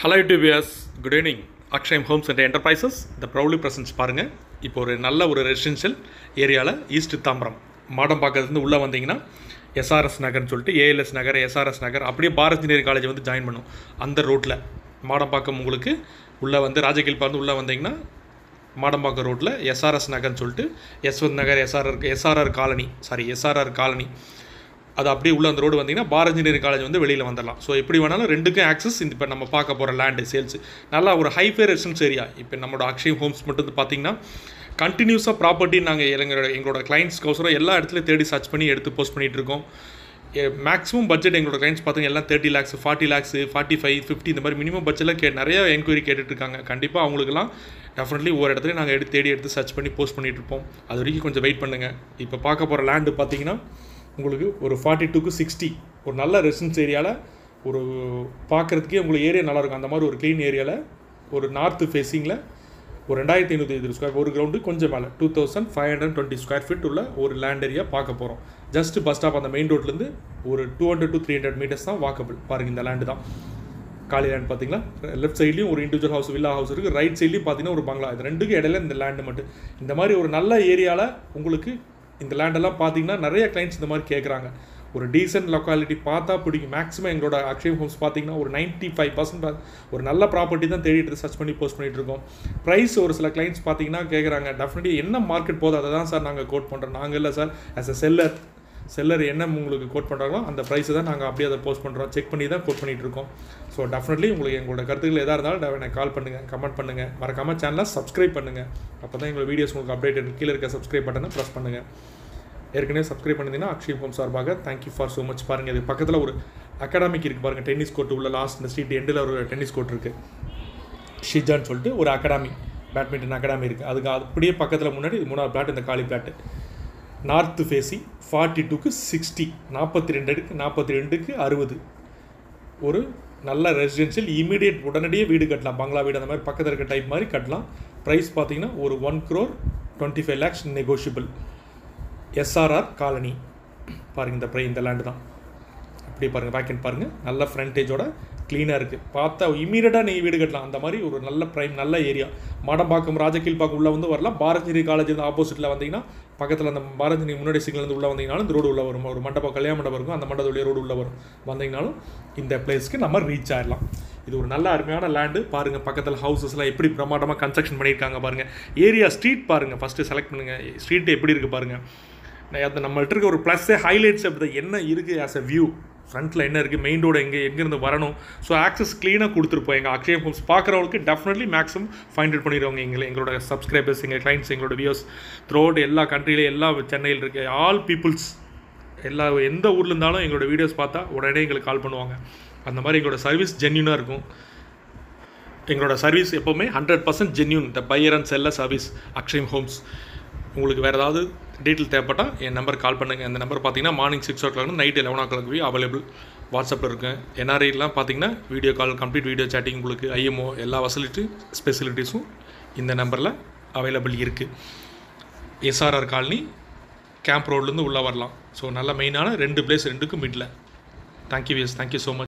hello YouTubers good evening Akshayam homes and enterprises the proudly presence பாருங்கள் இப்போ ஒரு நல்ல ஒரு ரெசிடென்ஷியல் ஏரியாவில் ஈஸ்ட் தாம்பரம் மாடம்பாக்கத்துலேருந்து உள்ளே வந்தீங்கன்னா எஸ்ஆர்எஸ் நகர்னு சொல்லிட்டு ஏஎல்எஸ் நகர் எஸ்ஆர்எஸ் நகர் அப்படியே பாரத் இன்ஜினியரிங் காலேஜ் வந்து ஜாயின் பண்ணும் அந்த ரோட்டில் மாடம்பாக்கம் உங்களுக்கு உள்ளே வந்து ராஜகீழ்பா வந்து உள்ளே வந்தீங்கன்னா மாடம்பாக்கம் ரோட்டில் எஸ்ஆர்எஸ் நகர்னு சொல்லிட்டு Yashwant Nagar SRR SRR colony sorry SRR colony அது அப்படியே உள்ள அந்த ரோடு வந்தீங்கன்னா பாரத் இன்ஜினியரிங் காலேஜ் வந்து வெளியில் வந்துடலாம் ஸோ எப்படி வேணாலும் ரெண்டுக்கும் ஆக்சஸ் இந்த இப்போ நம்ம பார்க்க போகிற லேண்டு சேல்ஸ் நல்லா ஒரு ஹைஃபை ரெசிடன்ஸ் ஏரியா இப்போ நம்மளோட அக்ஷய் ஹோம்ஸ் மட்டும் வந்து பார்த்தீங்கன்னா கண்டினியூஸாக ப்ராப்பர்ட்டி நாங்கள் எங்களோட எங்களோட கிளைண்ட்ஸ்க்கோசரம் எல்லா இடத்துலையும் தேடி சர்ச் பண்ணி எடுத்து போஸ்ட் பண்ணிகிட்டு இருக்கோம் மேக்ஸிமம் பட்ஜெட் எங்களோட கிளைண்ட்ஸ் பார்த்தீங்கன்னா எல்லாம் thirty lakhs forty lakhs forty five fifty இந்த மாதிரி மினிமம் பட்ஜெட்டில் கே நிறைய என்கொயரி கேட்டுட்டு இருக்காங்க கண்டிப்பாக அவங்களுக்குலாம் டெஃபினெட்லி ஒவ்வொரு இடத்துலையும் நாங்கள் எடுத்து தேடி எடுத்து சர்ச் பண்ணி போஸ்ட் பண்ணிட்டு இருப்போம் அது வரைக்கும் கொஞ்சம் வெயிட் பண்ணுங்கள் இப்போ பார்க்க போகிற லேண்டு பார்த்தீங்கன்னா உங்களுக்கு ஒரு ஃபார்ட்டி டூக்கு சிக்ஸ்டி ஒரு நல்ல ரெசிடன்ஸ் ஏரியாவில் ஒரு பார்க்குறதுக்கே உங்களுக்கு ஏரியா நல்லாயிருக்கும் அந்த மாதிரி ஒரு க்ளீன் ஏரியாவில் ஒரு நார்த்து ஃபேஸிங்கில் ஒரு ரெண்டாயிரத்தி ஐநூற்றி ஐம்பது ஸ்கொயர் ஒரு கிரவுண்டு கொஞ்சம் மேலே two thousand five hundred twenty square feet உள்ள ஒரு லேண்ட் ஏரியா பார்க்க போகிறோம் ஜஸ்ட் பஸ் ஸ்டாப் அந்த மெயின் ரோட்லேருந்து ஒரு two hundred to three hundred metres தான் வாக்கபிள் பாருங்கள் இந்த லேண்டு தான் காலி லேண்ட் பார்த்தீங்களா லெஃப்ட் சைட்லேயும் ஒரு இண்டிவிஜுவல் ஹவுஸ் வில்லா ஹவுஸ் இருக்குது ரைட் சைட்லேயும் பார்த்தீங்கன்னா ஒரு பங்களா இது ரெண்டுக்கும் இடையில இந்த லேண்டு மட்டும் இந்த மாதிரி ஒரு நல்ல ஏரியாவில் உங்களுக்கு இந்த லேண்டெல்லாம் பார்த்தீங்கன்னா நிறைய கிளைண்ட்ஸ் இந்த மாதிரி கேட்குறாங்க ஒரு டீசென்ட் லொக்காலிட்டி பார்த்தா பிடிக்கும் மேக்ஸிமம் எங்களோட அக்ஷயம் ஹோம்ஸ் பார்த்தீங்கன்னா ஒரு நைன்ட்டி ஃபைவ் பர்சன்ட் ஒரு நல்ல ப்ராப்பர்ட்டி தான் தேடிட்டு சர்ச் பண்ணி போஸ்ட் பண்ணிட்டு இருக்கோம் ப்ரைஸ் ஒரு சில கிளைண்ட்ஸ் பார்த்தீங்கன்னா கேட்குறாங்க டெஃபினெட்லி என்ன மார்க்கெட் போதும் அதை தான் சார் நாங்கள் கோட் பண்ணுறோம் நாங்கள் இல்லை sir as a seller seller என்ன உங்களுக்கு கோட் பண்ணுறாங்களோ அந்த ப்ரைஸை தான் நாங்கள் அப்படியே அதை போஸ்ட் பண்ணுறோம் செக் பண்ணி தான் கோட் பண்ணிகிட்டு இருக்கோம் ஸோ டெஃபினெட்லி உங்களுக்கு எங்களோட கருத்துக்கள் எதாக இருந்தாலும் எனக்கு கால் பண்ணுங்கள் கமெண்ட் பண்ணுங்கள் மறக்காமல் சேனலை சப்ஸ்கிரைப் பண்ணுங்கள் அப்போ தான் எங்களோட வீடியோஸ் உங்களுக்கு அப்டேட் கீழே இருக்க சப்ஸ்கிரைப் பட்டனை ப்ரெஸ் பண்ணுங்கள் ஏற்கனவே சப்ஸ்கிரைப் பண்ணியிருந்தீங்கன்னா அக்ஷய் ஹோம் சார்பாக தேங்க்யூ ஃபார் ஸோ மச் பாருங்கள் இது பக்கத்தில் ஒரு அகாடமிக் இருக்குது பாருங்கள் டென்னிஸ் கோர்ட் உள்ள லாஸ்ட் இந்த ஸ்ட்ரீட் எண்டில் ஒரு டென்னிஸ் கோர்ட் இருக்குது ஷிஜான்னு சொல்லிட்டு ஒரு அகாடமி பேட்மிண்டன் அகாடமி இருக்குது அதுக்கு அப்படியே பக்கத்தில் முன்னாடி இது மூணாவது பிளாட் இந்த காலி பிளாட்டு நார்த்து ஃபேஸிங் ஃபார்ட்டி டூக்கு சிக்ஸ்டி நாற்பத்தி ரெண்டுக்கு நாற்பத்தி ரெண்டுக்கு அறுபது ஒரு நல்ல ரெசிடென்ஷியல் இமீடியட் உடனடியே வீடு கட்டலாம் பங்களா வீடு அந்த மாதிரி பக்கத்தில் இருக்க டைப் மாதிரி கட்டலாம் ப்ரைஸ் பார்த்தீங்கன்னா ஒரு one crore twenty five lakhs negotiable SRR colony பாருங்கள் இந்த ப்ரை இந்த லேண்டு தான் அப்படியே பாருங்கள் பேக்கெண்ட் பாருங்கள் நல்ல ஃப்ரண்டேஜோட க்ளீனாக இருக்குது பார்த்தா இமீடியட்டாக நீங்கள் வீடு கட்டலாம் அந்த மாதிரி ஒரு நல்ல ப்ரைம் நல்ல ஏரியா மாடம்பாக்கம் ராஜகீழ்பாக்கம் உள்ளே வந்து வரலாம் பாரதிரி காலேஜ் ஆப்போசிட்டில் வந்தீங்கன்னா பக்கத்தில் அந்த பாரதிரி முன்னாடி சிக்னல் உள்ளே வந்தீங்கனாலும் இந்த ரோடு உள்ள வரும் ஒரு மண்டபம் கல்யாண மண்டபம் இருக்கும் அந்த மண்டபத்துடைய ரோடு உள்ள வரும் வந்தீங்கனாலும் இந்த பிளேஸ்க்கு நம்ம ரீச் ஆகிடலாம் இது ஒரு நல்ல அருமையான லேண்டு பாருங்கள் பக்கத்தில் ஹவுசஸ்லாம் எப்படி பிரமாண்டமாக கன்ஸ்ட்ரக்ஷன் பண்ணியிருக்காங்க பாருங்கள் ஏரியா ஸ்ட்ரீட் பாருங்கள் ஃபஸ்ட்டு செலக்ட் பண்ணுங்கள் ஸ்ட்ரீட் எப்படி இருக்குது பாருங்கள் அது நம்மள்ட்ட இருக்க ஒரு ப்ளஸ்ஸே ஹைலைட்ஸ் அப்படி என்ன இருக்குது ஆஸ் அ வியூ ஃப்ரண்ட்டில் என்ன இருக்குது மெயின் ரோடு எங்கே எங்கேருந்து வரணும் ஸோ ஆக்சஸ் க்ளீனாக கொடுத்துருப்போம் எங்கள் அக்ஷயம் ஹோம்ஸ் பார்க்குறவங்களுக்கு டெஃபினெட்லி மேக்ஸிமம் ஃபைண்ட் அவுட் பண்ணிடுவாங்க எங்களை எங்களோட சப்ஸ்கிரைபர்ஸ் எங்கள் கிளைண்ட்ஸ் எங்களோட வியூஸ் த்ரூ அவுட் எல்லா கண்ட்ரியிலே எல்லா சென்னையில் இருக்க ஆல் பீப்புள்ஸ் எல்லா எந்த ஊரில் இருந்தாலும் எங்களோட வீடியோஸ் பார்த்தா உடனே எங்களுக்கு கால் பண்ணுவாங்க அந்த மாதிரி எங்களோட சர்வீஸ் ஜென்யூனாக இருக்கும் எங்களோட சர்வீஸ் எப்போவுமே hundred percent genuine the buyer and seller service Akshayam homes உங்களுக்கு வேறு ஏதாவது டீட்டெயில் தேவைப்பட்டால் என் நம்பர் கால் பண்ணுங்கள் அந்த நம்பர் பார்த்தீங்கன்னா morning six o'clock night eleven o'clock available வாட்ஸ்அப்பில் இருக்கேன் என்ஆர்ஐலாம் பார்த்தீங்கன்னா video call complete video chatting உங்களுக்கு ஐஎம்ஓ எல்லா ஃபெசிலிட்டி ஸ்பெசிலிட்டிஸும் இந்த நம்பரில் அவைலபிள் இருக்குது எஸ்ஆர்ஆர் காலனி கேம்ப் ரோட்லேருந்து உள்ளே வரலாம் ஸோ நல்ல மெயினான ரெண்டு பிளேஸ் ரெண்டுக்கும் middle thank you viewers thank you so much